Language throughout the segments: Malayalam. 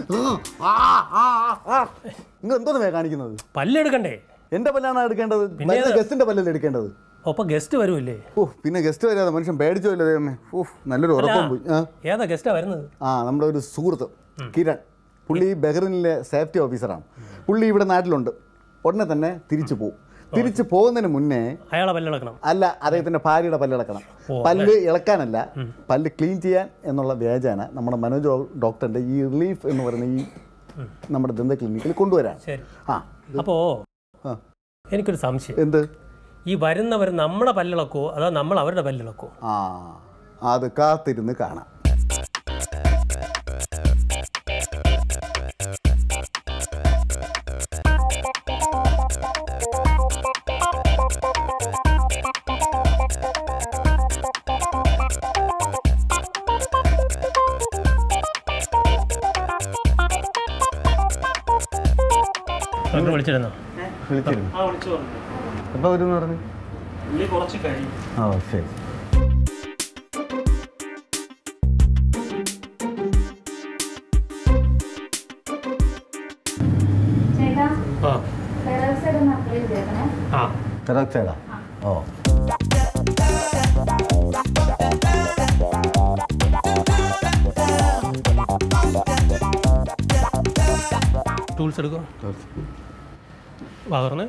നിങ്ങൾ എന്തോന്ന് വേ കാണിക്കുന്നത് പല്ലെടുക്കണ്ടേ എന്റെ പല്ലാണ് എടുക്കേണ്ടത് ഏതാ? ഗസ്റ്റിന്റെ പല്ലല്ലേ എടുക്കേണ്ടത് ഒപ്പം ഗസ്റ്റ് വരുമല്ലേ ഓ പിന്നെ ഗസ്റ്റ് വരാതെ മനുഷ്യൻ പേടിച്ചോ ഇല്ല ദൈവമേ ഓ നല്ലൊരു ഉറക്കം പോയി ആ ഏതാ ഗസ്റ്റാ വരുന്നത് ആ നമ്മുടെ ഒരു സുഹൃത്ത് കിരൺ പുള്ളി ബഹ്റിനിലെ സേഫ്റ്റി ഓഫീസറാണ് പുള്ളി ഇവിടെ നാട്ടിലുണ്ട് ഉടനെ തന്നെ തിരിച്ചു പോകും തിരിച്ചു പോകുന്നതിന് മുന്നേ അയാളെ പല്ലെടുക്കണം അല്ല അദ്ദേഹത്തിന്റെ ഭാര്യയുടെ പല്ലിളക്കണം പല്ല് ഇളക്കാനല്ല പല്ല് ക്ലീൻ ചെയ്യാൻ എന്നുള്ള വ്യാജാന നമ്മുടെ മനോജ് ഡോ- ഡോക്ടറിന്റെ ഈ റിലീഫ് എന്ന് പറയുന്ന ഈ നമ്മുടെ ദന്ത ക്ലിനിക്കിൽ കൊണ്ടുവരാൻ ശരി ആ അപ്പോൾ ആ. എനിക്കൊരു സംശയം എന്ത് ഈ വരുന്നവർ നമ്മുടെ പല്ലിളക്കോ അതോ നമ്മൾ അവരുടെ പല്ലിളക്കോ ആ അത് കാത്തിരുന്ന് കാണാം ഡോക്ടർ വിളിച്ചിരുന്നോ വിളിച്ചിരുന്നു ആ വിളിച്ചു പറഞ്ഞു എപ്പോൾ വരും എന്ന് പറഞ്ഞു പുള്ളി കുറച്ച് കഴിയും ആ ശരി ചേട്ടാ ആ പെറോക്സൈഡ് ഒന്ന് അപ്ലൈ ചെയ്തേക്കണേ ആ പെറോക്സൈഡാ ഓ ടൂൾസ് എടുക്കോ വാ പറഞ്ഞേ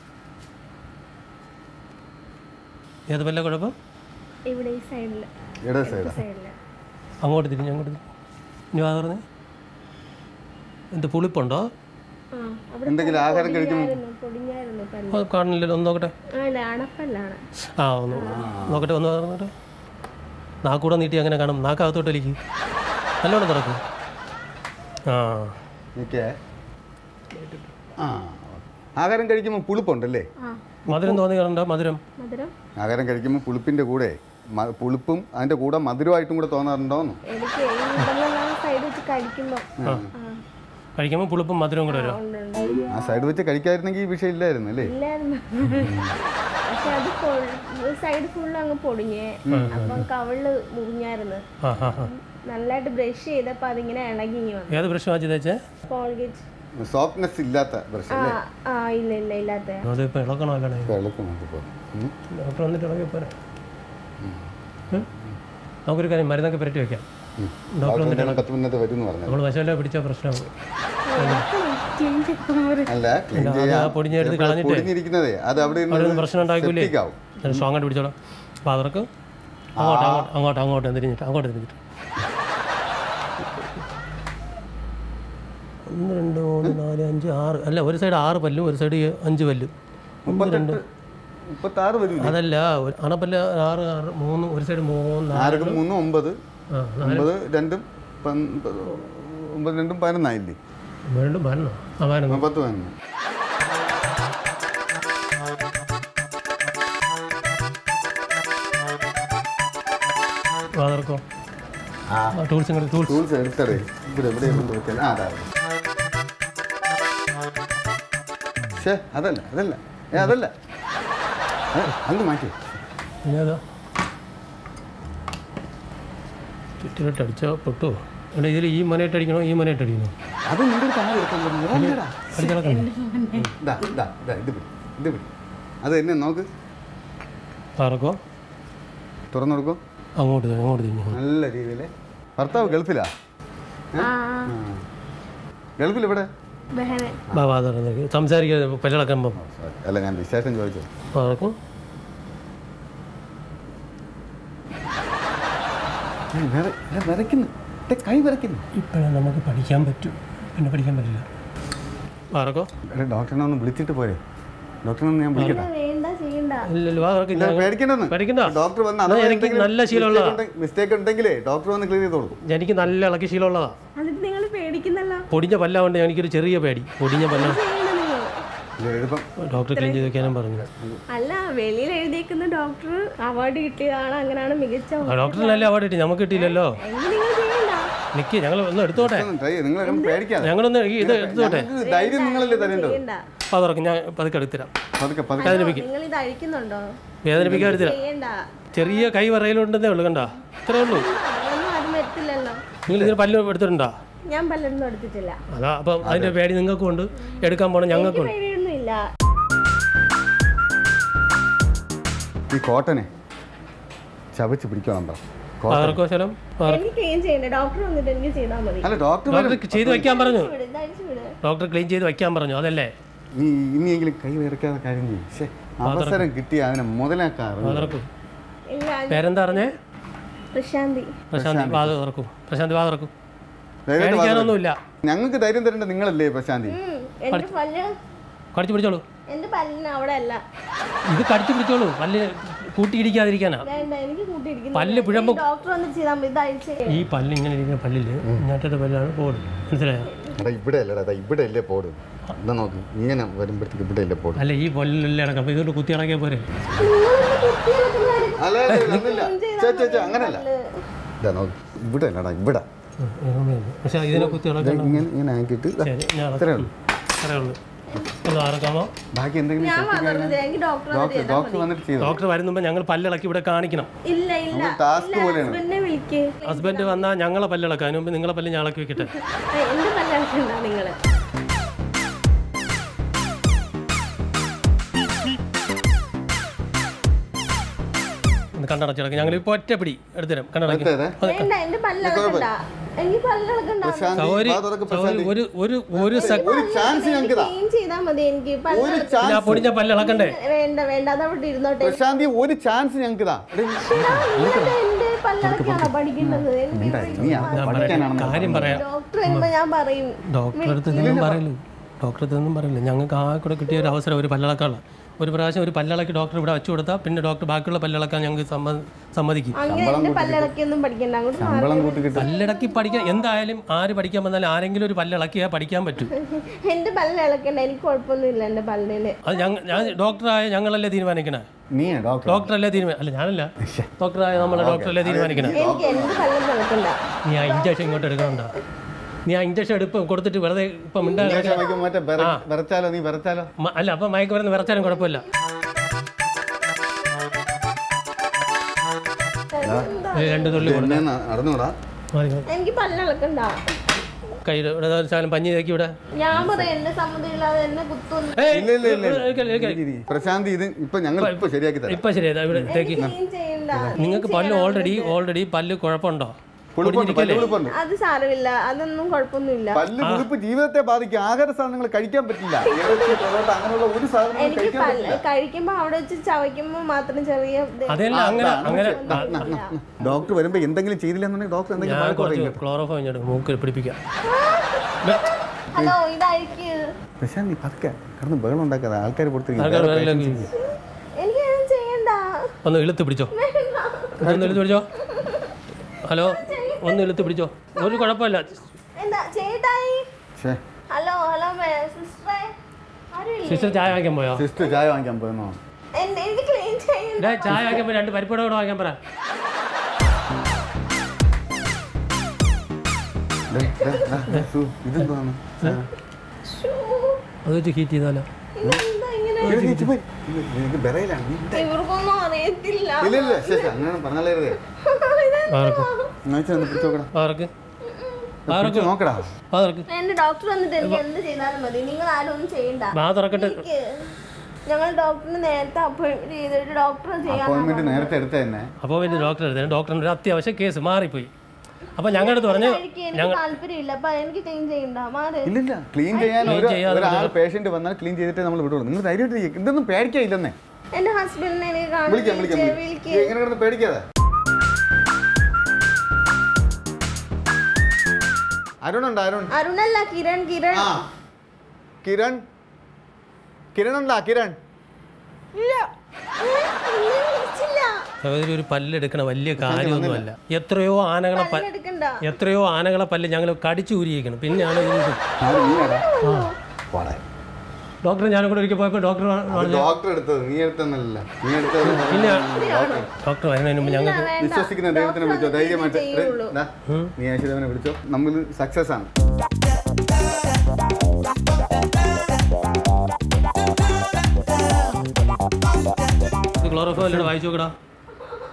ഏത് പല്ല കുഴപ്പം ഇവിടെ ഈ സൈഡിൽ ഇടേ സൈഡാ സൈഡിൽ അങ്ങോട്ട് തിരിഞ്ഞ് അങ്ങോട്ട് തിരിഞ്ഞ് ഇനി വാ പറഞ്ഞേ എന്ത് പുളിപ്പുണ്ടോ ആ അവിടെ എന്തെങ്കിലും ആഹാരം കഴിക്കും പൊടിഞ്ഞായിരുന്നു പൊടിഞ്ഞായിരുന്നു പല്ല് അത് കാണില്ലല്ലോ ഒന്ന് നോക്കട്ടെ ആ ഇല്ല അണപ്പല്ലാണ് ആ ഒന്ന് നോക്കട്ടെ ഒന്ന് പറഞ്ഞോട്ടെ നാക്കൂടെ നീട്ടി അങ്ങനെ കാണും നാക്കകത്തോട്ട് വലിക്ക് നല്ലോണം തുറക്കും ആ നിൽക്കേ ആ ആഹാരം കഴിക്കുമ്പോൾ പുളിപ്പുണ്ടല്ലേ ആ മധുരം തോന്നി കാണണ്ട മധുരം മധുരം ആഹാരം കഴിക്കുമ്പോൾ പുളിപ്പിൻ്റെ കൂടെ മ- പുളിപ്പും അതിൻ്റെ കൂടെ മധുരമായിട്ടും കൂടെ തോന്നാറുണ്ടോന്ന് എനിക്ക് ഈ ഇവിടെയുള്ള സൈഡ് വെച്ച് കഴിക്കുമ്പോൾ ആ കഴിക്കുമ്പോൾ പുളിപ്പും മധുരവും കൂടെ വരും ഉണ്ട് ഉണ്ട് ആ സൈഡ് വെച്ച് കഴിക്കായിരുന്നെങ്കിൽ ഈ വിഷയം ഇല്ലായിരുന്നു അല്ലേ ഇല്ലായിരുന്നു പക്ഷെ അത് സൈഡ് ഫുള്ള് അങ്ങ് പൊടിഞ്ഞേ അപ്പം കവിള് മുറിഞ്ഞായിരുന്നു ആ ആ ആ നല്ലതായിട്ട് ബ്രഷ് ചെയ്തപ്പോൾ അതിങ്ങനെ ഇളകി ഇങ്ങ് വന്നു ഏത് പ്രശ്നം വാച്ച് തേച്ചേ കോൾഗേറ്റ് സോഫ്റ്റ്നെസ് ഇല്ലാത്ത ബ്രഷ് ആ അല്ലേ ആ ഇല്ല ഇല്ല ഇല്ലാത്ത അതിപ്പോൾ ഇളക്കണോ അല്ലേ വെളുക്കുന്നുണ്ട് ഡോക്ടർ വന്നിട്ട് ഇളകി പോരാ ഉം? നമുക്കൊരു കാര്യം മരുന്നൊക്കെ പുരട്ടി വെക്കാം ഡോക്ടർ വന്നിട്ട് പത്ത് മിനിറ്റ് വരും എന്ന് പറഞ്ഞു നമ്മൾ വശമല്ല പിടിച്ച പ്രശ്നമാകും അല്ല ക്ലീൻ അത് ചെയ്യാൻ ആ പൊടിഞ്ഞെടുത്ത് കളഞ്ഞിട്ട് പൊടിഞ്ഞിരിക്കുന്നതേ അത് അവിടെ അവിടെ ഇരുന്ന് നിന്ന് പ്രശ്നം ഉണ്ടാക്കൂലേ septic ആവും. സ്ട്രോങ് ആയിട്ട് പിടിച്ചോളാം അപ്പോൾ അതർക്ക് അങ്ങോട്ട് അങ്ങോട്ട് അങ്ങോട്ട് അങ്ങോട്ട് തിരിഞ്ഞിട്ട് അങ്ങോട്ട് തിരിഞ്ഞിട്ട് ഒന്ന് രണ്ട് മൂന്ന് നാല് അഞ്ച് ആറ് അല്ല ഒരു സൈഡ് ആറ് പല്ലും ഒരു സൈഡ് അഞ്ച് പല്ലും ഒന്ന് രണ്ട് മുപ്പത്താറ് വരും അതല്ല ഒരു അണപ്പല്ല് ആറ് ആറ് മൂന്ന് ഒരു സൈഡ് മൂന്ന് നാല് ആർക്ക് മൂന്ന് ഒമ്പത് ആ ഒമ്പത് രണ്ടും പന്ത് ഒമ്പത് രണ്ടും പതിനൊന്നായില്ലേ വീണ്ടും വരണോ ആ വരണം പത്ത് പതിനൊന്ന് അതർക്കോ ടൂൾസ് ഇങ്ങോട്ട് ടൂൾസ് ടൂൾസ് എടുത്തടേ ഇവിടെ ഇവിടെ കൊണ്ട് വെച്ചാൽ ആ അതാ ഷേ അതല്ല അതല്ല ഏ അതല്ല ഏ, അങ്ങ് മാറ്റി പിന്നെ ഏതാ ചുറ്റിലോട്ട് അടിച്ചോ പൊട്ടുമോ എടാ ഇതിൽ ഈ മനയിട്ട് അടിക്കണോ ഈ മനയിട്ട് അടിക്കണോ അത് നിന്റെ അടുത്ത് ആരും എടുക്കാൻ പറഞ്ഞു അതല്ലടാ. അടിച്ചളക്കണ്ടേ ഇതാ ഇതാ ഇതാ ഇത് പിടി ഇത് പിടി അത് എന്നെ നോക്ക് പാറക്കോ തുറന്നു കൊടുക്കോ അങ്ങോട്ട് തിരിഞ്ഞ്, അങ്ങോട്ട് തിരിഞ്ഞു നല്ല രീതിയിൽ ഭർത്താവ് ഗൾഫിലാ ആ ആ. ഗൾഫിൽ ഇവിടെ ബഹനെ ബാബാ തുറന്നേക്ക് സംസാരിക്കുക പല്ലടക്കുമ്പം അല്ല ഞാൻ വിശേഷം ചോദിച്ചു പാറക്കും വിറയ്ക്കുന്നു ദേ കൈ വിറയ്ക്കുന്നു ഇപ്പോഴേ നമുക്ക് പഠിക്കാൻ പറ്റും പിന്നെ പഠിക്കാൻ പറ്റില്ല പാറക്കോ എടാ ഡോക്ടറിനെ ഒന്ന് വിളിച്ചിട്ട് പോരെ ഡോക്ടറിനെ ഒന്ന് ഞാൻ വിളിക്കട്ടെ വേണ്ട ചെയ്യണ്ട ഇല്ലല്ലോ വാ തുറക്ക്. ഇല്ല, പേടിക്കണ്ടെന്ന് പേടിക്കണ്ട. ഡോക്ടർ വന്ന് എന്നാ എനിക്ക് നല്ല ശീലമുള്ളതാ. മിസ്റ്റേക്ക് ഉണ്ടെങ്കിലേ ഡോക്ടർ വന്ന് ക്ലിയർ ചെയ്ത് കൊടുക്കും എനിക്ക് നല്ല ഇളക്കി ശീലമുള്ളതാ അതിട്ട് നിങ്ങൾ പേടിക്കുന്നല്ലോ പൊടിഞ്ഞ പല്ലാകൊണ്ട് എനിക്കൊരു ചെറിയ പേടി പൊടിഞ്ഞ പല്ല ചെയ്യണ്ട നിങ്ങൾ ഇത് എഴുപ്പം ഡോക്ടർ ക്ലീൻ ചെയ്ത് വെക്കാനും പറഞ്ഞു അല്ല വെളിയിൽ എഴുതിയേക്കുന്ന ഡോക്ടർ അവാർഡ് കിട്ടിയതാണ് അങ്ങനെയാണ് മികച്ച ആ ഡോക്ടറിനല്ലേ അവാർഡ് കിട്ടി നമുക്ക് കിട്ടിയില്ലല്ലോ എങ്കിൽ നിങ്ങൾ ചെയ്യണ്ട നിക്ക് ഞങ്ങൾ ഒന്ന് എടുത്തോട്ടെ ട്രൈ നിങ്ങൾ കിടന്ന് പേടിക്കാതെ ഞങ്ങളൊന്ന് ഈ ഇത് എടുത്തോട്ടെ ഞങ്ങൾക്ക് ധൈര്യം നിങ്ങളല്ലേ തരേണ്ടത് ചെയ്യണ്ട അപ്പോൾ തുറക്കും ഞാൻ പതുക്കെ എടുത്തരാം പതുക്കെ പതുക്കെ നിങ്ങൾ ഇത് അഴിക്കുന്നുണ്ടോ വേദനിപ്പിക്കാൻ എടുത്തരാം ചെയ്യണ്ട ചെറിയ കൈ വിറയിലുണ്ടെന്നേ ഉള്ളൂ കണ്ട ഇത്രേ ഉള്ളൂ അതൊന്നും ആരും വരത്തില്ലല്ലോ നിങ്ങൾ ഇതിന് പല്ല് എടുത്തിട്ടുണ്ടോ ഞാൻ പലരും എടുത്തിട്ടില്ല അതാ അപ്പം അതിന്റെ പേടി നിങ്ങൾക്കും ഉണ്ട് എടുക്കാൻ പോകണം ഞങ്ങൾക്കും ഉണ്ട് പേടിയൊന്നും ഇല്ല ഈ കോട്ടനെ ചവച്ച് പിടിക്കണം പറ കോട്ടൺ ആർക്കോ ശലം എനിക്ക് ക്ലീൻ ചെയ്യണ്ടേ ഡോക്ടർ വന്നിട്ട് എനിക്ക് ചെയ്താൽ മതി അല്ല ഡോക്ടർ ഡോക്ടർ ചെയ്ത് വെക്കാൻ പറഞ്ഞു വിട്, ഇത് അഴിച്ച് വിട്. ഡോക്ടർ ക്ലീൻ ചെയ്ത് വെക്കാൻ പറഞ്ഞു അതല്ലേ നീ ഇനിയെങ്കിലും കൈ വിറക്കാതെ കാര്യം ചെയ്യും പക്ഷേ അവസരം കിട്ടി അതിനെ മുതലാക്കാറ് തുറക്കും ഇല്ല പേരെന്താ പറഞ്ഞേ പ്രശാന്തി പ്രശാന്തി വാത തുറക്കും പ്രശാന്തി വാത തുറക്കും ധൈര്യമായിട്ട് വാ. പേടിക്കാനൊന്നുമില്ല ഞങ്ങൾക്ക് ധൈര്യം തരേണ്ട നിങ്ങളല്ലേ പ്രശാന്തി ഉം, എന്റെ പല്ല് കടിച്ചു പിടിച്ചോളൂ എന്റെ പല്ലിന് അവിടെ അല്ല ഇത് കടിച്ചു പിടിച്ചോളൂ പല്ല് കൂട്ടിയിടിക്കാതിരിക്കാനാ വേണ്ട എനിക്ക് കൂട്ടിയിരിക്കുന്നു പല്ല് പിഴമ്പ് ഡോക്ടർ വന്നിട്ട് ചെയ്താൽ മതി ഇത് അഴിച്ച് ഈ പല്ല് ഇങ്ങനെ ഇരിക്കുന്ന പല്ലില് ഇങ്ങനത്തെ പല്ലാണ് പോടും മനസ്സിലായോ എടാ ഇവിടെ അല്ലടാ ദാ ഇവിടെ അല്ലേ പോട് എന്താ നോക്ക് ഇങ്ങനെ വരുമ്പോഴത്തേക്ക് ഇവിടെ അല്ലേ പോട് അല്ല ഈ പല്ലിലല്ലേ അടക്കം അപ്പൊ ഇതുകൊണ്ട് കുത്തി അടക്കിയാൽ പോരെ നിങ്ങളെന്നെ കുത്തി വെക്കുന്നതായിരിക്കും. അല്ല അല്ല, അല്ല, ഒന്നുമില്ല. ചെയ്താൽ ചേ, ചേ, ചേ, മതി അങ്ങനല്ല പല്ല്. ഇതാ നോക്ക് ഇവിടെ അല്ലടാ ഇവിടെ ഉം, ഇതൊന്നും പക്ഷെ ഇതിനെ കുത്തി ദാ അടക്കണം ഇങ്ങനെ ഇങ്ങനെ ആക്കിയിട്ട് ദാ, ശരി ഞാൻ ഇത്രേ ഉള്ളൂ അത്രേ ഉള്ളൂ ഒന്ന് ആർക്കാമോ ബാക്കി എന്തെങ്കിലും ഞാൻ സെറ്റ് പറഞ്ഞത് എനിക്ക് ഡോക്ടർ വന്നിട്ട് ഡോക്ടർ ചെയ്താൽ ഡോക്ടർ വന്നിട്ട് ചെയ്തു ഡോക്ടർ വരുന്നുമ്പോ ഞങ്ങൾ പല്ലിളക്കി ഇവിടെ കാണിക്കണം ഇല്ല ഇല്ല നമുക്ക് ടാസ്ക് പോലെയാണ് ഹസ്ബൻഡിനെ വിളിക്ക് ഹസ്ബൻഡ് വന്നാൽ ഞങ്ങളെ പല്ലിളക്കാം അതിന് മുമ്പ് നിങ്ങളെ പല്ല് ഞാൻ ഇളക്കി വെക്കട്ടെ ഏയ്, എന്റെ പല്ലടക്കണ്ട നിങ്ങള് ഒന്ന് കണ്ണടച്ചിടക്ക് ഞങ്ങൾ ഇപ്പോൾ ഒറ്റപ്പിടി എടുത്തുതരാം കണ്ണടക്കി അതെ, അതെ. വേണ്ട എന്റെ പല്ലടക്കണ്ട എനിക്ക് പല്ലടക്കണ്ട പ്രശാന്തി സൗകര്യം വാ തുറക്ക് സൗകര്യം പ്രശാന്തി ഒരു ഒരു ഒരു സെക്കൻഡ് ഒരു ചാൻസ് ഞങ്ങൾക്ക് താ ക്ലീൻ ചെയ്താൽ മതി എനിക്ക് പല്ല് ഒരു ആ ചാൻസ് പൊടിഞ്ഞ പല്ലിളക്കണ്ടേ വേണ്ട വേണ്ട അത് അവിടെ ഇരുന്നോട്ടെ പ്രശാന്തി ഒരു ചാൻസ് ഞങ്ങൾക്ക് താ എടീ, നിങ്ങളുടെ എന്റെ പല്ലടക്കാണോ പഠിക്കേണ്ടത് എനിക്ക് മിണ്ടായി. നീ അത് പഠിക്കാനാണെന്ന് കാര്യം പറയാം ഡോക്ടർ വരുമ്പോ ഞാൻ പറയും ഡോക്ടറെ അടുത്ത് ഇതൊന്നും പറയില്ല ഡോക്ടറെ അടുത്ത് ഒന്നും പറയില്ല ഞങ്ങൾക്ക് ആ കൂടെ കിട്ടിയ ഒരു അവസരം ഒരു പല്ലിളക്കാനുള്ള ഒരു പ്രാവശ്യം ഒരു പല്ലിളക്കി ഡോക്ടർ ഇവിടെ വെച്ചു കൊടുത്താൽ പിന്നെ ഡോക്ടർ ബാക്കിയുള്ള പല്ലിളക്കാൻ ഞങ്ങൾക്ക് സമ്മ- സമ്മതിക്കും അങ്ങനെ എന്റെ പല്ലടക്കൊന്നും പഠിക്കണ്ട അങ്ങോട്ട് മാറി. ശമ്പളം കൂട്ടി കിട്ടും പല്ലിളക്കി പഠിക്കാൻ എന്തായാലും ആര് പഠിക്കാൻ വന്നാലും ആരെങ്കിലും ഒരു പല്ലിളക്കിയാൽ പഠിക്കാൻ പറ്റും എന്റെ പല്ല് ഇളക്കണ്ട എനിക്ക് കുഴപ്പമൊന്നുമില്ല എന്റെ പല്ലിന് അത് ഞങ്ങൾ ഞാൻ ഡോക്ടറായ ഞങ്ങളല്ലേ തീരുമാനിക്കണേ നീ ഡോക്ടർ ഡോക്ടറല്ലേ തീരുമാനം അല്ല ഞാനല്ല ഡോക്ടറായ നമ്മളെ ഡോക്ടറല്ലേ തീരുമാനിക്കണേ എനിക്ക് എന്റെ പല്ല് ഇളക്കണ്ട നീ ആ ഇഞ്ചക്ഷൻ ഇങ്ങോട്ട് എടുക്കണ്ട നീ ആ ഇഞ്ചക്ഷൻ എടുപ്പ് കൊടുത്തിട്ട് വെറുതെ ഇപ്പം മിണ്ടാ മറ്റേ വിറ- വിറച്ചാലോ നീ വിറച്ചാലോ മ- അല്ല അപ്പം മയക്ക് വരുന്ന വിറച്ചാലും കുഴപ്പമില്ല ഏ, രണ്ട് തുള്ളി കൊടു. എന്നെ നടന്നൂടാ മാറി, മാറി. എനിക്ക് പല്ല് ഇളക്കണ്ട കയ്യിൽ ഇവിടെ ഒരു ശകലം പഞ്ഞി തേക്കി ഇവിടെ ഞാൻ പറയാം എന്റെ സമ്മതം ഇല്ലാതെ എന്നെ കുത്തൊന്നും ഏയ്, ഇല്ല ഇല്ല ഇല്ല ഇരിക്കല്, ഇരിക്കല്. പ്രശാന്തി ഇത് ഇപ്പൊ ഞങ്ങൾ ഇപ്പൊ ശരിയാക്കി തരാം ഇപ്പൊ ശരി ഇവിടെ തേക്കി ക്ലീൻ ചെയ്യണ്ട നിങ്ങൾക്ക് പല്ല് ഓൾറെഡി ഓൾറെഡി പല്ല് കുഴപ്പമുണ്ടോ പുളിപ്പുണ്ട് പല്ല് പുളിപ്പുണ്ട് അത് സാരമില്ല അതൊന്നും കുഴപ്പമൊന്നുമില്ല പല്ല് പുളിപ്പ് ജീവിതത്തെ ബാധിക്കും ആഹാര സാധനങ്ങൾ കഴിക്കാൻ പറ്റില്ല ഇറച്ചി പൊറോട്ട അങ്ങനെയുള്ള ഒരു സാധനങ്ങളും എനിക്ക് കഴിക്കാൻ പല്ല് കഴിക്കുമ്പോ അവിടെ വെച്ച് ചവയ്ക്കുമ്പോ മാത്രം ചെറിയ ഇത് അതെല്ലാം അങ്ങനെ അങ്ങനെ ഡോക്ടർ വരുമ്പോ എന്തെങ്കിലും ചെയ്തില്ലെന്നുണ്ടെങ്കിൽ ഡോക്ടർ എന്തെങ്കിലും ഞാൻ വഴക്ക് പറയും കുറച്ച് ക്ലോറോഫോം ഇങ്ങോട്ട് മൂക്കിൽ പിടിപ്പിക്കാം ഹലോ ഇതായിരിക്കും പ്രശാന്തി പതുക്കെ കിടന്ന് ബഹളം ഉണ്ടാക്കാതെ ആൾക്കാർ ആൾക്കാർ വേറെ എനിക്ക് ഒന്നും ചെയ്യണ്ട ഒന്ന് ഇളുത്ത് പിടിച്ചോ ഒന്ന് ഇളുത്ത് പിടിച്ചോ ഹലോ ഒന്ന് ഇളുത്ത് പിടിച്ചോ ഒരു കുഴപ്പമില്ല എന്താ ചേട്ടായി ഷേ ഹലോ ഹലോ സിസ്റ്ററെ ആരുമില്ലേ സിസ്റ്റർ ചായ വാങ്ങിക്കാൻ പോയോ സിസ്റ്റർ ചായ വാങ്ങിക്കാൻ പോയെന്നോ എന്റെ എനിക്ക് ക്ലീൻ ചെയ്യണ്ട ഡേ ചായ വാങ്ങിക്കാൻ പോയി രണ്ട് പരിപ്പട കൂടെ വാങ്ങിക്കാൻ പറ ദേ, ദേ, ദേ, ദേ, സു, ഇതെന്താണ് ശ്ശോ, അത് വെച്ച് ഹീറ്റ് ചെയ്താലോ ഇതെന്താ ഇങ്ങനെ ഇത് നീ ചുമ്മാ ഇരി. ഇത് നിനക്ക് ബെറയിലാണ് നീ ഇണ്ട. ഇവർക്കൊന്നും അറിയത്തില്ല ഇല്ല ഇല്ല ശേ ശേ, അങ്ങനെ പറഞ്ഞാലേ ആർക്ക് എന്നാച്ചാ ഒന്ന് പിടിച്ച് നോക്കടാ ആർക്ക് പിടിച്ച് നോക്കടാ ആർക്ക് എന്റെ ഡോക്ടർ വന്നിട്ട് എനിക്ക് എന്ത് ചെയ്താലും മതി നിങ്ങൾ ആരും ഒന്നും ചെയ്യണ്ട വാ തുറക്കട്ടെ എനിക്ക് ഞങ്ങൾ ഡോക്ടറിന് നേരത്തെ അപ്പോയിന്റ് ചെയ്തിട്ട് ഡോക്ടർ ചെയ്യാൻ അപ്പോയിന്റ്മെന്റ് നേരത്തെ എടുത്ത തന്നെ അപ്പോൾ പിന്നെ ഡോക്ടർ എടുത്തേ ഡോക്ടറിൻ്റെ ഒരു അത്യാവശ്യം കേസ് മാറിപ്പോയി അപ്പോൾ ഞങ്ങളുടെ അടുത്ത് പറഞ്ഞു എനിക്ക് എനിക്ക് താല്പര്യമില്ല അപ്പൊ എനിക്ക് ക്ലീൻ ചെയ്യണ്ട മാറി ഇല്ലില്ല ക്ലീൻ ചെയ്യാൻ Clean ഒരു ചെയ്യാതെ ഒരാൾ പേഷ്യന്റ് വന്നാൽ ക്ലീൻ ചെയ്തിട്ടേ നമ്മൾ വിടുള്ളൂ നിങ്ങൾ ധൈര്യമായിട്ട് ചെയ്യും ഇതൊന്നും പേടിക്കായില്ലെന്നേ എന്റെ ഹസ്ബൻഡിനെ എനിക്ക് വിളിക്കാം വിളിക്കാം കാണാൻ വിളിക്കാം. നീ എങ്ങനെ കിടന്ന് പേടിക്കാതെ അരുണുണ്ട് അരുൺ അരുണല്ല കിരൺ കിരൺ ആ കിരൺ കിരൺ ഉണ്ടാ കിരൺ ഇല്ല ഏ, എന്നെ വിളിച്ചില്ല സഹോദരി ഒരു പല്ലെടുക്കണ വലിയ കാര്യമൊന്നുമല്ല എത്രയോ ആനകളെ പ എടുക്കണ്ട എത്രയോ ആനകളെ പല്ല് ഞങ്ങൾ കടിച്ചു ഊരിയിരിക്കണം പിന്നെയാണ് ഇത് ആര് നീയാടാ പോടാ. ഡോക്ടർ ഞാനും കൂടെ ഒരിക്കൽ പോയപ്പോൾ ഡോക്ടർ അത് ഡോക്ടർ എടുത്തത് നീ എടുത്തെന്നല്ല നീ എടുത്തത് പിന്നെ ഡോക്ടർ ഡോക്ടർ വരുന്നതിന് മുമ്പ് ഞങ്ങൾക്ക് വേണ്ട. വിശ്വസിക്കുന്ന ദൈവത്തിനെ വിളിച്ചോ ധൈര്യമായിട്ട് ഡോക്ടർ ചെയ്യുള്ളൂ. ദാ, നീ യേശുദേവനെ വിളിച്ചോ നമ്മൾ സക്സസ് ആണ് ഇത് ക്ലോറോഫോം അല്ലേ വായിച്ചു നോക്കടാ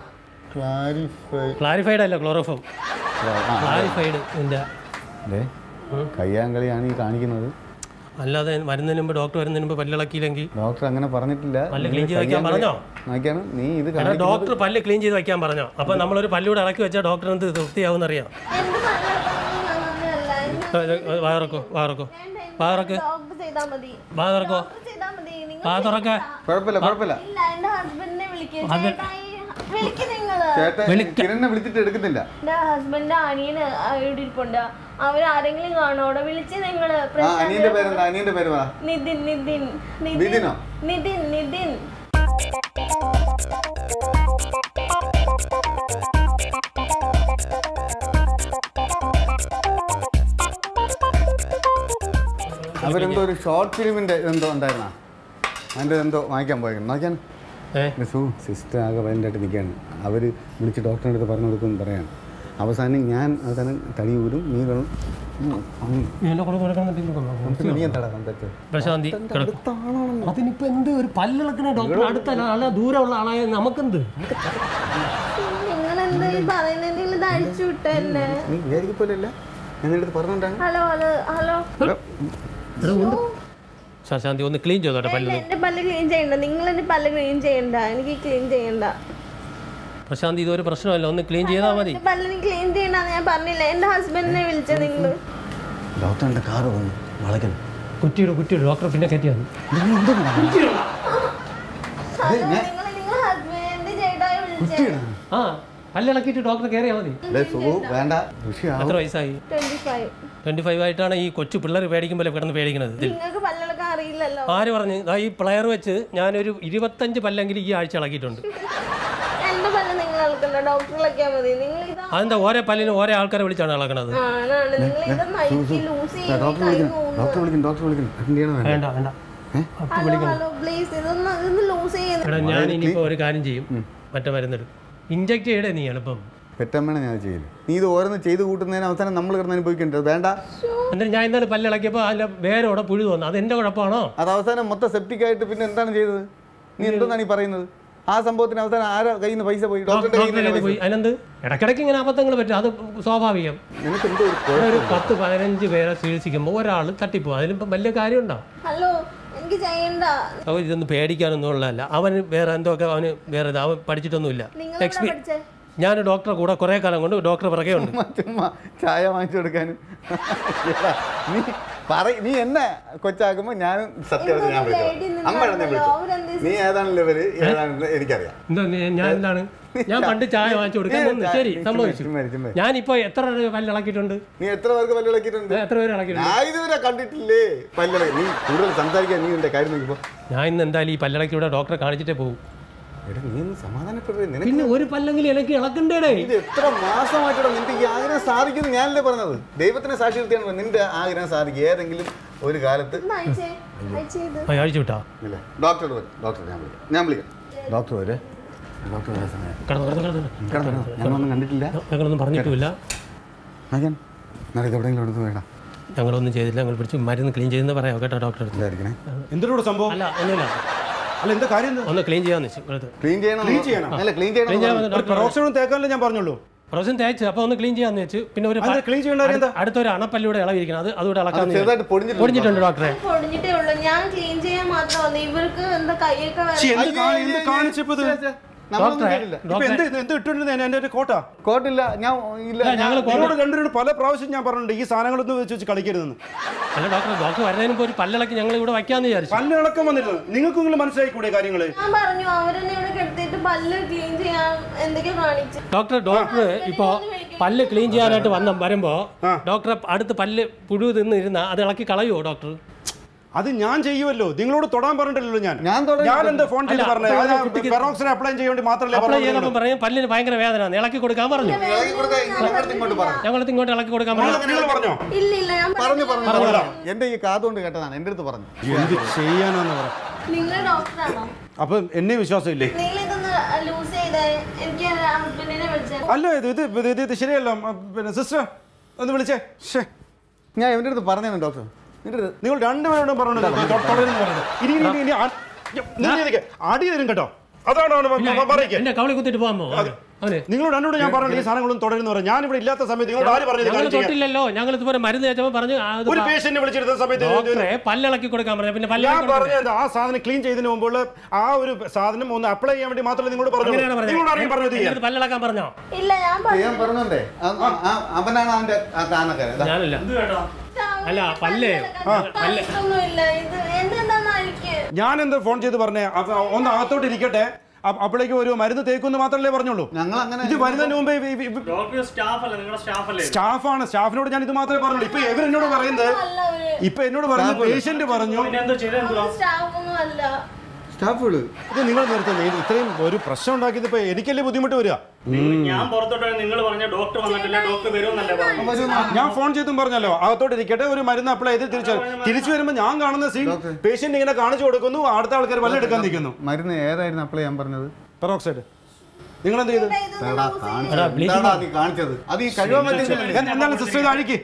ക്ലാരിഫൈ ക്ലാരിഫൈഡ് അല്ല ക്ലോറോഫോം ക്ലാരിഫൈഡ് ഇതിൻ്റെ കയ്യാങ്കളിയാണ് ഈ കാണിക്കുന്നത് അല്ലാതെ വരുന്നതിന് മുമ്പ് ഡോക്ടർ വരുന്നതിന് മുമ്പ് പല്ലിളക്കിയില്ലെങ്കിൽ ഡോക്ടർ അങ്ങനെ പറഞ്ഞിട്ടില്ല പല്ല് ക്ലീൻ ചെയ്ത് വെക്കാൻ പറഞ്ഞോ നോക്കിയാണ് നീ ഇത് എടാ കാണിക്കുന്നത് ഡോക്ടർ പല്ല് ക്ലീൻ ചെയ്ത് വെക്കാൻ പറഞ്ഞോ അപ്പൊ നമ്മളൊരു പല്ലൂടെ ഇളക്കി വെച്ചാൽ ഡോക്ടർ എന്ത് തൃപ്തിയാവും അറിയാം എന്റെ പല്ലൊക്കെ വാറക്കോ വാറക്കോ വാറക്ക് ഡോക്ടർ ചെയ്താൽ മതി വാ തുറക്കോ ഡോക്ടർ ചെയ്താൽ മതി നിങ്ങൾ വാ തുറക്ക കുഴപ്പമില്ല കുഴപ്പമില്ല ഇല്ല എന്റെ ഹസ്ബൻഡിനെ വിളിക്കുക ചേട്ടായി വിളിക്ക് നിങ്ങള് ചേട്ടൻ കിരണിനെ വിളിച്ചിട്ട് എടുക്കുന്നില്ല എന്റെ ഹസ്ബൻഡ് അനിയന് ഇവിടെ ഇരിപ്പുണ്ട് അവരാരെങ്കിലും കാണോ അവിടെ വിളിച്ച് നിങ്ങള് ആ പ്രശ്നം അനിയന്റെ പേരെന്താ അനിയന്റെ പേര് പറ നിതിൻ നിതിൻ നിതിൻ നിതിനോ? നിതിൻ നിതിൻ അവരെന്തോ ഒരു ഷോർട്ട് ഫിലിമിന്റെ എന്തോ ഉണ്ടായിരുന്ന അതിന്റെ എന്തോ വാങ്ങിക്കാൻ പോയേക്കണം നോക്കിയാണ് ഏ സു സിസ്റ്റർ ആകെ വയലൻ്റായിട്ട് നിൽക്കുകയാണ് അവർ വിളിച്ച് ഡോക്ടറിൻ്റെ അടുത്ത് പറഞ്ഞു കൊടുക്കുമെന്ന് പറയാണ് അവസാനം ഞാൻ അവസാനം തടി ഊരും നീ വേണം എന്നെ കൂടെ കൊടുക്കണം നീ എന്താടാ സംസാരിച്ചത് പ്രശാന്തി കിടക്കും അതിനിപ്പോ എന്ത് ഒരു പല്ലിളക്കുന്ന ഡോക്ടർ അടുത്തല്ല ആളെ ദൂരമുള്ള ആളായ നമുക്കെന്ത് നിങ്ങൾ എന്താ ഈ പറയുന്നതിൽ ഇത് അഴിച്ചു വിട്ട എന്നെ നീ വിചാരിക്കപ്പോലല്ല ഞാൻ നിന്റെ അടുത്ത് പറഞ്ഞോണ്ടാണ് ഹലോ ഹലോ ഹലോ ശാന്തി ഒന്ന് ക്ലീൻ ചെയ്തോട്ടെ പല്ല് ഇല്ല, എന്റെ പല്ല് ക്ലീൻ ചെയ്യണ്ട നിങ്ങൾ എന്റെ പല്ല് ക്ലീൻ ചെയ്യണ്ട എനിക്ക് ക്ലീൻ ചെയ്യണ്ട പ്രശാന്തി ഇതൊരു പ്രശ്നമല്ല ഒന്ന് ക്ലീൻ ചെയ്താൽ മതി എന്റെ പല്ലിന് ക്ലീൻ ചെയ്യണ്ടെന്ന് ഞാൻ പറഞ്ഞില്ല എന്റെ ഹസ്ബൻഡിനെ വിളിച്ച നിങ്ങൾ ഡോക്ടറിൻ്റെ കാറ് വന്നു വളയ്ക്കണം കുറ്റിയിടും കുറ്റിയിടും ഡോക്ടർ പിന്നെ കയറ്റിയാൽ ഹലോ നിങ്ങൾ നിങ്ങൾ ഹസ്ബൻഡ് ചേട്ടായി വിളിച്ചേ ആ പല്ലിളക്കിയിട്ട് ഡോക്ടർ കയറിയാൽ മതി സുഖു വേണ്ട ഋഷിയാവും എത്ര വയസ്സായി ട്വന്റി ഫൈവ് ട്വന്റി ഫൈവ് ആയിട്ടാണ് ഈ കൊച്ചു പിള്ളേർ പേടിക്കുമ്പോൾ കിടന്ന് പേടിക്കുന്നത് ഇതിൽ നിങ്ങൾക്ക് പല്ലിളക്കാൻ അറിയില്ലല്ലോ ആര് പറഞ്ഞു ദാ ഈ പ്ലെയർ വെച്ച് ഞാനൊരു ഇരുപത്തഞ്ച് പല്ലെങ്കിലും ഈ ആഴ്ച ഇളക്കിയിട്ടുണ്ട് എന്റെ പല്ല് നിങ്ങൾ ഇളക്കണ്ട ഡോക്ടറിലൊക്കെയാ മതി നിങ്ങൾ ഇത് അതെന്താ ഓരോ പല്ലിന് ഓരോ ആൾക്കാരെ വിളിച്ചാണ് ഇളക്കണത് ആണാണ് നിങ്ങൾ ഇത് നൈറ്റി ലൂസ് ചെയ്യും ഡോക്ടർ വിളിക്കണം ഡോക്ടർ വിളിക്കണം ഡോക്ടർ വിളിക്കണം അറ്റൻഡ് ചെയ്യണം വേണ്ട വേണ്ട വേണ്ട ഹലോ ഹലോ പ്ലീസ് ഇതൊന്ന് ഇതൊന്ന് ലൂസ് ചെയ്യുന്നു എടാ ഞാൻ ഇനിയിപ്പോൾ ഒരു കാര്യം ചെയ്യും മറ്റേ മരുന്നെടുക്കും ഇഞ്ചക്ട് ചെയ്യടേ നീ എളുപ്പം പെറ്റമ്മേനെ ഞാൻ ചെയ്യില്ല നീ ഇത് ഓരോന്ന് ചെയ്ത് കൂട്ടുന്നതിന് അവസാനം നമ്മൾ കിടന്ന് അനുഭവിക്കേണ്ടത് വേണ്ട എന്നിട്ട് ഞാൻ ഇന്നലെ പല്ലിളക്കിയപ്പോൾ അതിൻ്റെ വേരോടെ പുഴു തോന്നുന്നു അത് എൻ്റെ കുഴപ്പമാണോ അത് അവസാനം മൊത്തം സെപ്റ്റിക് ആയിട്ട് പിന്നെ എന്താണ് ചെയ്തത് നീ എന്തെന്നാണ് ഈ പറയുന്നത് ആ സംഭവത്തിന് അവസാനം ആരാ കയ്യിൽ നിന്ന് പൈസ പോയി ഡോക്ടറിന്റെ കയ്യിൽ ഡോക്ടറെ നിന്ന് പോയി അതിനെന്ത് ഇടയ്ക്കിടയ്ക്ക് ഇങ്ങനെ അബദ്ധങ്ങൾ പറ്റും അത് സ്വാഭാവികം നിനക്ക് എന്തോ ഒരു ഇവിടെ ഒരു പത്ത് പതിനഞ്ച് പേരെ ചികിത്സിക്കുമ്പോൾ ഒരാൾ തട്ടിപ്പോകും അതിലിപ്പം വലിയ കാര്യമുണ്ടോ ഹലോ എനിക്ക് ചെയ്യണ്ട അവൻ ഇതൊന്നും പേടിക്കാനൊന്നും ഉള്ളതല്ല അവന് വേറെ എന്തൊക്കെ അവന് വേറെ ഇത് അവൻ പഠിച്ചിട്ടൊന്നുമില്ല നിങ്ങൾ എവിടെ എക്സ്പീ പഠിച്ചേ ഞാൻ ഡോക്ടറെ കൂടെ കുറേ കാലം കൊണ്ട് ഡോക്ടറെ പിറകെ ഉണ്ട് ചുമ്മാ ചുമ്മാ ചായ വാങ്ങിച്ചു കൊടുക്കാനും എടാ, നീ പറ നീ എന്നെ കൊച്ചാക്കുമ്പോ ഞാനും സത്യം ഞാൻ വിളിച്ചോ lady നിന്ന് അമ്മയാണ് ഞാൻ വിളിച്ചോ അവരെന്ത് നീ ഏതാണല്ലോ ഇവര് ഏതാണെന്ന് എനിക്കറിയാം എന്താ നീ- ഞാൻ എന്താണ് ഞാൻ പണ്ട് ചായ വാങ്ങിച്ചു കൊടുക്കാൻ നിന്ന്. ശരി സമ്മതിച്ചു ചുമ്മാ ഇരി, ചുമ്മാ ഇരി. ഞാനിപ്പോ എത്ര പല്ല് ഇളക്കിയിട്ടുണ്ട് നീ എത്ര പേർക്ക് പല്ല് ഇളക്കിയിട്ടുണ്ട് എത്ര പേര് ഇളക്കിയിട്ടുണ്ട് ഞാൻ ഇതുവരെ കണ്ടിട്ടില്ലേ പല്ലിളക്കി നീ കൂടുതൽ സംസാരിക്കാൻ നീ എന്റെ കാര്യം നോക്കിപ്പോ ഞാൻ ഇന്ന് എന്തായാലും ഈ പല്ലിളക്കി ഇവിടെ ഡോക്ടറെ കാണിച്ചിട്ടേ പോകും എടാ നീ ഒന്ന് സമാധാനപ്പെടുവേ നിനക്ക് പിന്നെ ഒരു പല്ലെങ്കിലും എനിക്ക് ഇളക്കണ്ടേടേ ഇത് എത്ര മാസമായിട്ടാണ് നിന്റെ ഈ ആഗ്രഹം സാധിക്കുന്നു ഞാനല്ലേ പറഞ്ഞത് ദൈവത്തിനെ സാക്ഷി നിർത്തിയാണ് നിന്റെ ആഗ്രഹം സാധിക്കും ഏതെങ്കിലും ഒരു കാലത്ത് ഒന്ന് അയച്ചേ അയച്ചേ ഇത് ആ, അഴിച്ചു വിട്ടാ ഇല്ല ഡോക്ടർ വരും ഡോക്ടർ ഞാൻ വിളിക്കാം ഞാൻ വിളിക്കാം ഡോക്ടർ വരെ ഡോക്ടർ വരാൻ സമയം കിടന്നു കിടന്നു കിടന്നു കിടന്നോ, കിടന്നോ. ഞാനൊന്നും കണ്ടിട്ടില്ല ഞങ്ങളൊന്നും പറഞ്ഞിട്ടുമില്ല നോക്കാൻ നാളെ ഇത് എവിടെയെങ്കിലും എടുത്ത് വേണ്ട ഞങ്ങളൊന്നും ചെയ്തില്ല ഞങ്ങൾ പിടിച്ച് മരുന്ന് ക്ലീൻ ചെയ്യുന്ന പറയാം കേട്ടോ ഡോക്ടറെ അടുത്ത് ഇതായിരിക്കണേ എന്തിനോട് സംഭവം അല്ല ഒന്നുമില്ല അല്ല എന്താ കാര്യം എന്താ ഒന്ന് ക്ലീൻ ചെയ്യാന്ന് വെച്ചു ഇവിടുത്തെ ക്ലീൻ ചെയ്യണം Clean ചെയ്യണം? അല്ല ക്ലീൻ ക്ലീൻ ചെയ്യണം ചെയ്യാൻ ഡോക്ടർ പെറോക്സൈഡും തേക്കാനല്ലേ ഞാൻ പറഞ്ഞുള്ളൂ പ്രാവശ്യം തേച്ച് അപ്പോൾ ഒന്ന് ക്ലീൻ ചെയ്യാന്ന് വെച്ച് പിന്നെ ഒരു അത് ക്ലീൻ ചെയ്യേണ്ട കാര്യം എന്താ അടുത്തൊരു അണപ്പല്ലൂടെ ഇളവിരിക്കണം അത് അതുകൂടെ ഇളക്കാൻ ചെറുതായിട്ട് പൊടിഞ്ഞിട്ടുണ്ട് പൊടിഞ്ഞിട്ടുണ്ട് ഡോക്ടറെ പൊടിഞ്ഞിട്ടേ ഉള്ളൂ ഞാൻ ക്ലീൻ ചെയ്യാൻ മാത്രമല്ല ഇവർക്ക് എന്താ കൈയൊക്കെ ശ്ശി, വേറെ എന്ത് കാണി- എന്ത് കാണിച്ചപ്പോ ഇത്? നമ്മളൊന്നും ഡോക്ടറെ ചെയ്തില്ല ഇപ്പൊ ഡോക്ടറെ എന്ത് ഇത് എന്ത് ഇട്ടിട്ടുണ്ട് എന്റെ ഒരു കോട്ട കോട്ടില്ല ഞാൻ ഇല്ല ഞാൻ- ഞങ്ങൾ എന്നോട് രണ്ടുപേരും പല പ്രാവശ്യം ഞാൻ പറഞ്ഞിട്ടുണ്ട് ഈ സാധനങ്ങളൊന്നും വെച്ച് വെച്ച് കളിക്കരുതെന്ന് അല്ല ഡോക്ടർ ഡോക്ടർ വരുന്നതിന് മുമ്പ് ഒരു പല്ലിളക്കി ഞങ്ങൾ ഇവിടെ വയ്ക്കാന്ന് വിചാരിച്ചു പല്ല് ഇളക്കം വന്നിരുന്നു നിങ്ങൾക്കെങ്കിലും മനസ്സിലായിക്കൂടെ കാര്യങ്ങള് ഞാൻ പറഞ്ഞു അവരെന്നെ ഇവിടെ കിടത്തിയിട്ട് പല്ല് ക്ലീൻ ചെയ്യാൻ എന്തൊക്കെയോ കാണിച്ചു ഡോക്ടർ ഡോക്ടർ ഇപ്പോൾ പല്ല് ക്ലീൻ ചെയ്യാനായിട്ട് വന്ന വരുമ്പോൾ ആ. ഡോക്ടർ അടുത്ത് പല്ല് പുഴു തിന്ന് ഇരുന്ന അത് ഇളക്കി കളയുമോ ഡോക്ടർ അത് ഞാൻ ചെയ്യുമല്ലോ നിങ്ങളോട് തൊടാൻ പറഞ്ഞിട്ടില്ലല്ലോ ഞാൻ ഞാൻ തൊടാൻ ഞാൻ എന്താ ഫോൺ ചെയ്ത് അല്ല, പറഞ്ഞത് അപ്പൊ കുട്ടിക്ക് പെറോക്സിന് അപ്ലൈ ചെയ്യാൻ വേണ്ടി മാത്രമല്ലേ അപ്ലൈ പറഞ്ഞത് ചെയ്തപ്പോൾ പറയും പല്ലിന് ഭയങ്കര വേദന ഇളക്കി കൊടുക്കാൻ പറഞ്ഞു ഇളകി കൊടുക്കാൻ ഇങ്ങോട്ട് ഇങ്ങോട്ട് പറ ഞങ്ങൾ ഇങ്ങോട്ട് ഇളക്കി കൊടുക്കാൻ പറഞ്ഞു നിങ്ങൾ പറഞ്ഞോ ഇല്ല ഇല്ല ഞാൻ പറഞ്ഞു പറഞ്ഞു പറഞ്ഞു പറഞ്ഞു എന്റെ ഈ കാതുകൊണ്ട് കേട്ടതാണ് എന്റെ അടുത്ത് പറഞ്ഞു എന്ത് ചെയ്യാനാന്ന് പറ നിങ്ങൾ ഡോക്ടറാണോ അപ്പൊ എന്നെ വിശ്വാസം ഇല്ലേ നിങ്ങൾ ഇതൊന്ന് ലൂസ് ചെയ്ത് എനിക്ക് ഹസ്ബൻഡിനെ വിളിച്ചത് അല്ല ഇത് ഇത് ഇത് ഇത് ഇത് ശരിയല്ല ആ, പിന്നെ സിസ്റ്റർ ഒന്ന് വിളിച്ചേ ശ്ശേ. ഞാൻ ഇവന്റെ അടുത്ത് പറഞ്ഞു ഡോക്ടർ നിന്റെ അടുത്ത് നിങ്ങൾ രണ്ടുപേരോടും പറഞ്ഞത് തുടരുന്നു പറഞ്ഞത് ഇനി ഇനി ഇനി- ഇനി ആ- നിർത്തി നിൽക്ക്. അടി തരും കേട്ടോ അതാണ് അവന് പറയിക്കുക എന്റെ കവളി കുത്തിട്ട് പോകാമോ അവന് നിങ്ങളോട് രണ്ടോട് ഞാൻ പറഞ്ഞു ഈ സാധനങ്ങളൊന്നും തുടരുന്നു പറഞ്ഞു ഞാൻ ഇവിടെ ഇല്ലാത്ത സമയത്ത് നിങ്ങളോട് ആര് പറഞ്ഞു ഇത് ഞങ്ങൾ കാര്യം ചെയ്യാൻ? തൊട്ടില്ലല്ലോ ഞങ്ങൾ ഇതുപോലെ മരുന്ന് ചേച്ചപ്പോൾ പറഞ്ഞു ആ, ഇത് ഒരു പ- പേഷ്യന്റിനെ വിളിച്ചെടുത്ത സമയത്ത് ഇത് ഡോക്ടറെ പല്ലിളക്കി കൊടുക്കാൻ പറഞ്ഞു പിന്നെ ഞാൻ പല്ലിളക്കി പറഞ്ഞത് ആ സാധനം ക്ലീൻ ചെയ്തതിന് മുമ്പുള്ള ആ ഒരു സാധനം ഒന്ന് അപ്ലൈ ചെയ്യാൻ വേണ്ടി മാത്രമേ നിങ്ങളോട് പറഞ്ഞു അങ്ങനെയാണ് നിങ്ങളോട് ആരെങ്കിലും പറഞ്ഞത് പറഞ്ഞത് ചെയ്യാൻ എന്നോട് പല്ലിളക്കാൻ പറഞ്ഞോ ഇല്ല ഞാൻ പറഞ്ഞു ചെയ്യാൻ പറഞ്ഞോണ്ടേ ആ- ആ- ആ- അവനാണ് അവന്റെ ആ കാരണക്കാരൻ ദാ. ഞാനല്ല അല്ല, പല്ലേ. ഒന്നുമില്ല ഇത് എന്തെന്താന്നായിരിക്കും ഞാൻ എന്താ ഫോൺ ചെയ്ത് പറഞ്ഞേ അപ്പൊ ഒന്ന് അകത്തോട്ട് ഇരിക്കട്ടെ അപ്പ- അപ്പോഴേക്കും ഒരു മരുന്ന് തേക്കുമെന്ന് മാത്രമല്ലേ പറഞ്ഞുള്ളൂ ഞങ്ങൾ അങ്ങനെ ഇത് വരുന്നതിന് മുമ്പേ ഇവ- ഇവ- ഇവ- ഡോക്ടർ സ്റ്റാഫ് അല്ല നിങ്ങളുടെ സ്റ്റാഫ് അല്ലേ സ്റ്റാഫാണ് സ്റ്റാഫിനോട് ഞാൻ ഇത് മാത്രമേ പറഞ്ഞുള്ളൂ ഇപ്പൊ ഇവരെന്നോട് പറയുന്നത് അല്ല ഒരു ഇപ്പൊ എന്നോട് പറയുന്നത് പേഷ്യന്റ് പറഞ്ഞു പിന്നെ എന്തോ ചെയ്തത് എന്തുവാ സ്റ്റാഫ് ഒന്നും അല്ല സ്റ്റാഫുകള് ഇത് നിങ്ങൾ നിർത്തുന്നത് ഇത്രയും ഒരു പ്രശ്നം ഉണ്ടാക്കിയത് ഇപ്പൊ എനിക്കല്ലേ ബുദ്ധിമുട്ട് വരിക ഞാൻ പുറത്തോട്ട് നിങ്ങൾ പറഞ്ഞ ഡോക്ടർ വന്നിട്ടില്ല ഡോക്ടർ വരുമെന്നല്ലേ പറഞ്ഞു ഞാൻ ഫോൺ ചെയ്തും പറഞ്ഞല്ലോ അകത്തോട്ട് ഇരിക്കട്ടെ ഒരു മരുന്ന് അപ്ലൈ ചെയ്ത് തിരിച്ചു തിരിച്ചു വരുമ്പോൾ ഞാൻ കാണുന്ന സീൻ പേഷ്യന്റ് ഇങ്ങനെ കാണിച്ചു കൊടുക്കുന്നു അടുത്ത ആൾക്കാർ വല്ല എടുക്കാൻ നിൽക്കുന്നു മരുന്ന് ഏതായിരുന്നു അപ്ലൈ ചെയ്യാൻ പറഞ്ഞത് പെറോക്സൈഡ് നിങ്ങൾ എന്ത് ചെയ്ത് എടാ, കാണിച്ചത്. എടാ, bleaching എന്താടാ നീ കാണിച്ചത് അത് ഈ കഴിവാൻ പറ്റില്ല എന്ത്- എന്താണ് സിസ്റ്റർ ഇത് അഴിക്ക്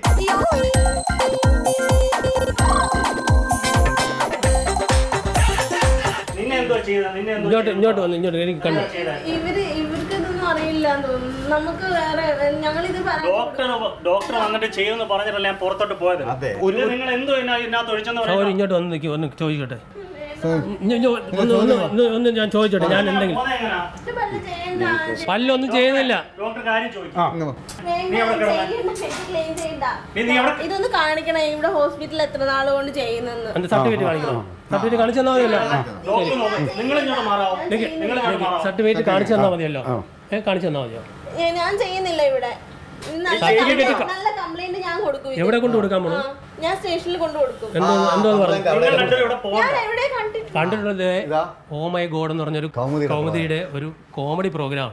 നിന്നെ എന്തോ ചെയ്ത നിന്നെ എന്തോ ഇങ്ങോട്ട് ഇങ്ങോട്ട് വന്ന് ഇങ്ങോട്ട് എനിക്ക് കണ്ടു ഇവര് ഇവർക്ക് ഇതൊന്നും അറിയില്ല തോന്നുന്നു നമുക്ക് വേറെ ഞങ്ങളിത് പറയാൻ ഡോക്ടർ ഡോക്ടർ വന്നിട്ട് ചെയ്യുമെന്ന് പറഞ്ഞിട്ടല്ല ഞാൻ പുറത്തോട്ട് പോയത് അതെ. ഇത് നിങ്ങൾ എന്തോ ഇതിനകത്ത് ഒഴിച്ചെന്ന് സൗരി പറയാം ഇങ്ങോട്ട് വന്ന് നിൽക്കും ഒന്ന് ചോദിക്കട്ടെ ഇഞ്ഞ് ഇഞ്ഞ് ഒന്ന് ഒന്ന് ഒന്ന് ഒന്ന് ഞാൻ ചോദിച്ചോട്ടെ ഞാൻ എന്തെങ്കിലും എങ്ങനെയാ ഇത് പല്ല് ചെയ്യണ്ട പല്ലൊന്നും ചെയ്യുന്നില്ല ഡോക്ടർ കാര്യം ചോദിക്കും ആ വേണ്ട, ചെയ്യണ്ട, ഇത് clean ചെയ്യണ്ട. നീ- നീ എവിടെ- ഇതൊന്ന് കാണിക്കണേ ഇവിടെ ഹോസ്പിറ്റലിൽ എത്ര നാള് കൊണ്ട് ചെയ്യുന്നെന്ന് എന്റെ സർട്ടിഫിക്കറ്റ് കാണിക്കണം സർട്ടിഫിക്കറ്റ് കാണിച്ചു തന്നാൽ മതിയല്ലോ ഡോക്ടർ നോക്കും നിങ്ങൾ ഇങ്ങോട്ട് മാറാവോ നിങ്ങൾ ഇങ്ങോട്ട് മാറാവോ സർട്ടിഫിക്കറ്റ് കാണിച്ചു തന്നാൽ മതിയല്ലോ ഏ കാണിച്ചു തന്നാൽ മതിയോ ഏ, ഞാൻ ചെയ്യുന്നില്ല ഇവിടെ ഇത് നല്ല certificate complaint- നല്ല കംപ്ലൈന്റ് ഞാൻ കൊടുക്കും ഇത്. എവിടെ കൊണ്ട് കൊടുക്കാൻ ആ, പോണു ഞാൻ സ്റ്റേഷനിൽ കൊണ്ട് കൊടുക്കും എന്തോ എന്തോ പറഞ്ഞു നിങ്ങൾ രണ്ടുപേരും ഇവിടെ പോകണം ഞാൻ എവിടെ കണ്ടിട്ടില്ല കണ്ടിട്ടുള്ളത് ഇതാ. ഓ മൈ ഗോഡ് എന്ന് പറഞ്ഞൊരു കൗമുദിയുടെ കൗമുദിയുടെ ഒരു കോമഡി പ്രോഗ്രാം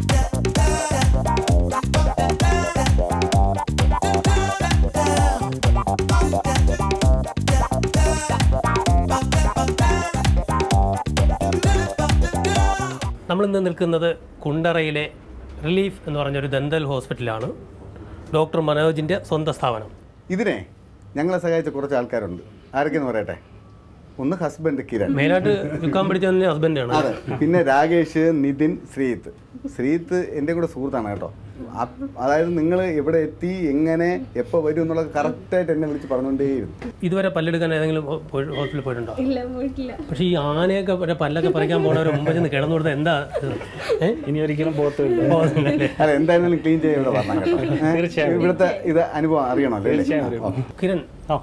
നമ്മളിന്ന് നിൽക്കുന്നത് കുണ്ടറയിലെ റിലീഫ് എന്ന് പറഞ്ഞൊരു ദന്തൽ ഹോസ്പിറ്റലാണ് ഡോക്ടർ മനോജിൻ്റെ സ്വന്തം സ്ഥാപനം ഇതിനെ ഞങ്ങളെ സഹായിച്ച കുറച്ച് ആൾക്കാരുണ്ട് ആരൊക്കെയെന്ന് പറയട്ടെ ഒന്ന് ഹസ്ബൻഡ് കിരൺ മെയിനായിട്ട് വിൽക്കാൻ പിടിച്ചത് ഹസ്ബൻഡാണ് അതെ പിന്നെ രാകേഷ് നിതിൻ ശ്രീത്ത് ശ്രീത്ത് എൻ്റെ കൂടെ സുഹൃത്താണ് കേട്ടോ അ- അതായത് നിങ്ങൾ എവിടെ എത്തി എങ്ങനെ എപ്പോൾ വരും എന്നുള്ളത് കറക്റ്റായിട്ട് എന്നെ വിളിച്ച് പറഞ്ഞുകൊണ്ടേയിരുന്നു ഇതുവരെ പല്ലെടുക്കാൻ ഏതെങ്കിലും ഹോ- പോയി- ഹോസ്പിറ്റലിൽ പോയിട്ടുണ്ടോ ഇല്ല പോയിട്ടില്ല പക്ഷേ ഈ ആനയൊക്കെ വരെ പല്ലൊക്കെ പറിക്കാൻ പോണവരെ മുമ്പ് ചെന്ന് കിടന്നു കൊടുത്താൽ എന്താ ഇത്? ഏ? ഇനി ഒരിക്കലും പോകത്തില്ല പോകുന്നില്ലല്ലേ? അല്ല എന്തായാലും ക്ലീൻ ചെയ്യാൻ ഇവിടെ പറഞ്ഞ കേട്ടോ ഏ? ഇവിടുത്തെ ഇത് അനുഭവം അറിയണമല്ലോ അല്ലേ? ഓ. കിരൺ ആ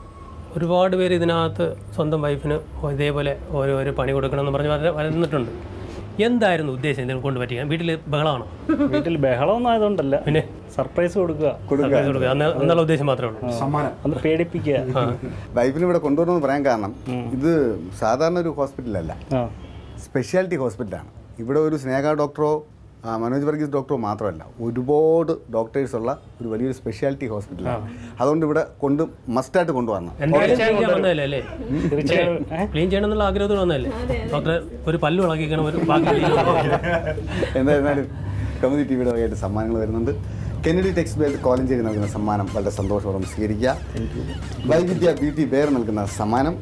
ഒരുപാട് പേര് ഇതിനകത്ത് സ്വന്തം വൈഫിന് ഇതേപോലെ ഓരോരോ പണി കൊടുക്കണം എന്ന് പറഞ്ഞ് വര- വരുന്നിട്ടുണ്ട് എന്തായിരുന്നു ഉദ്ദേശം ഇതിനെ കൊണ്ട് പറ്റിക്കാൻ വീട്ടിൽ ബഹളമാണോ വീട്ടിൽ ബഹളമൊന്നും ആയതുകൊണ്ടല്ല പിന്നെ സർപ്രൈസ് കൊടുക്കുക കൊടുക്കുക സർപ്രൈസ് കൊടുക്കുക അന്ന് എന്നുള്ള ഉദ്ദേശം മാത്രമേ ഉള്ളൂ സമ്മാനം ഒന്ന് പേടിപ്പിക്കുക വൈഫിനെ ഇവിടെ കൊണ്ടുവരണമെന്ന് പറയാൻ കാരണം ഇത് സാധാരണ ഒരു ഹോസ്പിറ്റലല്ല ആ സ്പെഷ്യാലിറ്റി ഹോസ്പിറ്റലാണ് ഇവിടെ ഒരു സ്നേഹ ഡോക്ടറോ ആ, മനോജ് വർഗീസ് ഡോക്ടറോ മാത്രമല്ല ഒരുപാട് ഡോക്ടേഴ്സ് ഉള്ള ഒരു വലിയൊരു സ്പെഷ്യാലിറ്റി ഹോസ്പിറ്റലാണ് അതുകൊണ്ട് ഇവിടെ കൊണ്ട് മസ്റ്റായിട്ട് കൊണ്ടുവരണം എന്തായാലും ക്ലീൻ ചെയ്യാൻ വന്നതല്ലേ അല്ലേ തീർച്ചയായും ഏ? ക്ലീൻ ചെയ്യണം എന്നുള്ള ആഗ്രഹത്തോട് വന്നതല്ലേ ഡോക്ടറെ ഒരു പല്ല് ഇളക്കിക്കണം ഒരു ബാക്കി clean ചെയ്യണം. എന്തായിരുന്നാലും കമ്മ്യൂണിറ്റി ടിവിയുടെ വകയായിട്ട് സമ്മാനങ്ങൾ വരുന്നുണ്ട് കെനഡി ടെക്സ്റ്റ് കോളേജിൽ നൽകുന്ന സമ്മാനം വളരെ സന്തോഷപൂർവ്വം സ്വീകരിക്കുക വൈവിധ്യ ബ്യൂട്ടി ബെയർ നൽകുന്ന സമ്മാനം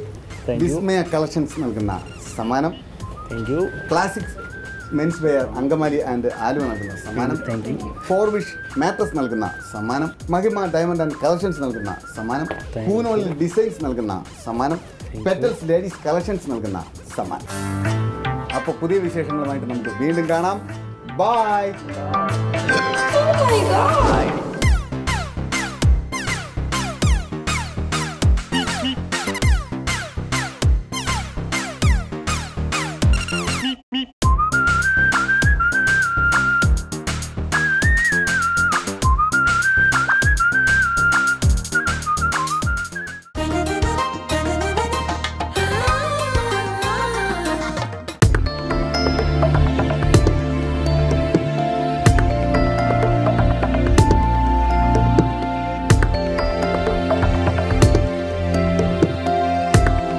വിസ്മയ കളക്ഷൻസ് നൽകുന്ന സമ്മാനം thank you classic men's wear Angamaly and Aluva നൽകുന്ന സമ്മാനം ഫോർ വിഷ് മാട്രസ് നൽകുന്ന സമ്മാനം മഹിമ ഡയമണ്ട് ആൻഡ് കളക്ഷൻസ് നൽകുന്ന സമ്മാനം പൂനോളിൽ ഡിസൈൻസ് നൽകുന്ന സമ്മാനം പെറ്റൽസ് ലേഡീസ് കളക്ഷൻസ് നൽകുന്ന സമ്മാനം അപ്പോൾ പുതിയ വിശേഷങ്ങളുമായിട്ട് നമുക്ക് വീണ്ടും കാണാം ബൈ